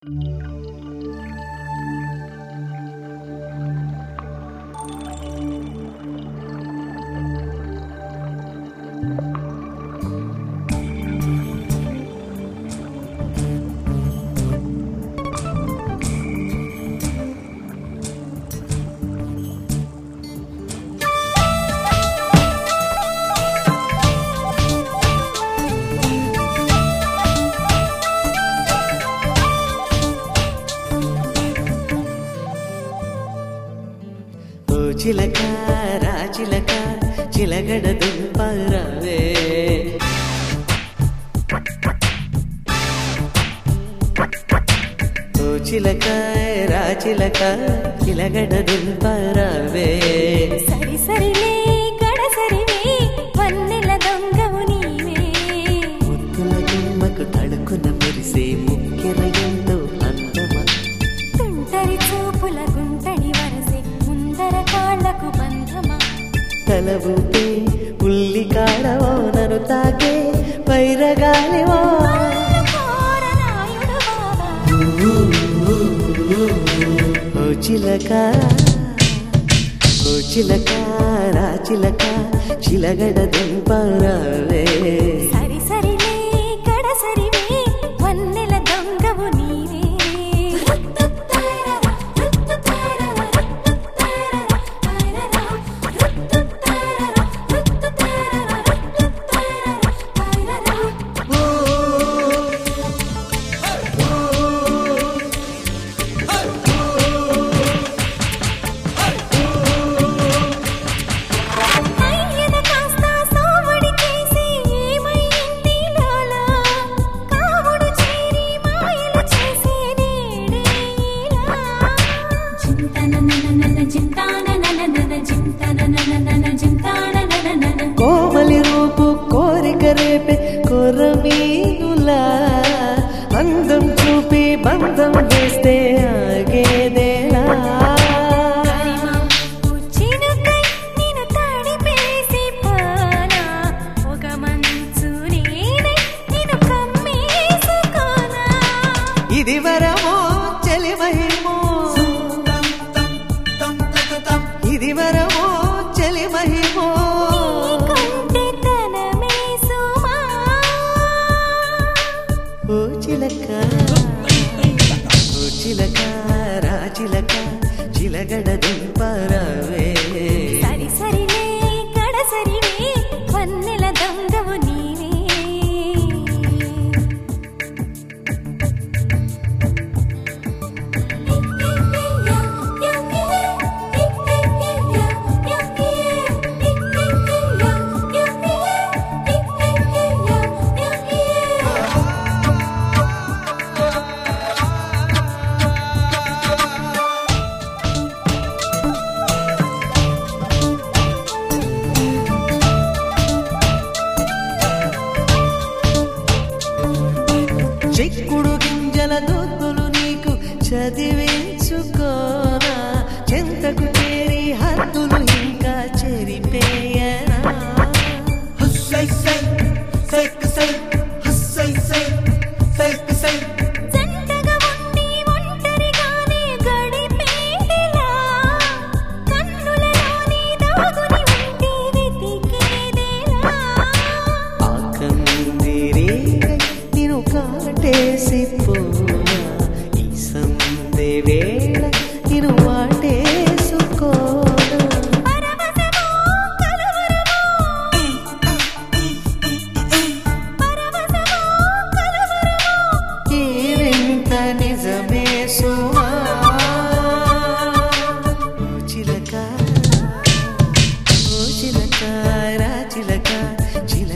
ఓ చిలక రాచిలక చిలగడ దుంపరవే ఓ చిలక రాచిలక చిలగడ దుంపరవే సరి సరిలే గడసరివే వన్నెల దొంగవు నీవే ముద్దుల గుమ్మకు తడుకున మెరిసే ముక్కెర ఎంతో అందమా తుంటరి చూపుల గుంటడి వరసే ముందర కాళ్లకు బంధమా తల ఊపే ఉల్లి కాడవో నన్ను తాకే పైరగాలివో కోరనాయుడు బావా ఓ చిలక ఓ చిలక రా చిలక చిలగడ దుంపరవే సరి సరిలే గడసరివే వన్నెల దొంగవు నీవే అయ్యన కాస్త సోమడి చేసి ఏమైంది లోలా కావుడు చేరి మాయలు చేసే నేడేలా చింతననననన చింతాననననన చింతననననన చింతాననననన కోమలి రూపు కోరిక రేపే కొరమీనులా అందం చూపి బంధం వేస్తే ఆగేదేలా కరిమా ఉచ్చినకై నిన్ను తడిపేసి పోనా ఒక మంచు నేనే నిన్ను కమ్మేసుకోనా ఇది వరమో చెలిమహిమో ఇది వరమో చెలిమహిమో నీకంటే తనమే సుమా ఓ చిలక ఓ చిలక రా చిలక చిలగడ దుంపరవే సరి సరిలే గడసరివే వన్నెల దొంగవు నీవే చిక్కుడు గింజల దొద్దులు నీకు చదివించుకోనా చెంతకు చేరి హద్దులు ఇంకా చెరిపేయనా జంటగా ఉండి ఒంటరిగానే గడిపేదిలా కన్నులలోని దాగుని ఉంటే వెతికేదేలా ఆ కందిరే నేను కాటేసి పోనా ఈ సందే వేళ నేను వాటేసుకోనా పరవశమో కలవరమో పరవశమో కలవరమో ఈ వింత నిజమే సుమా ఓ చిలక ఓ చిలక రా చిలక చిలక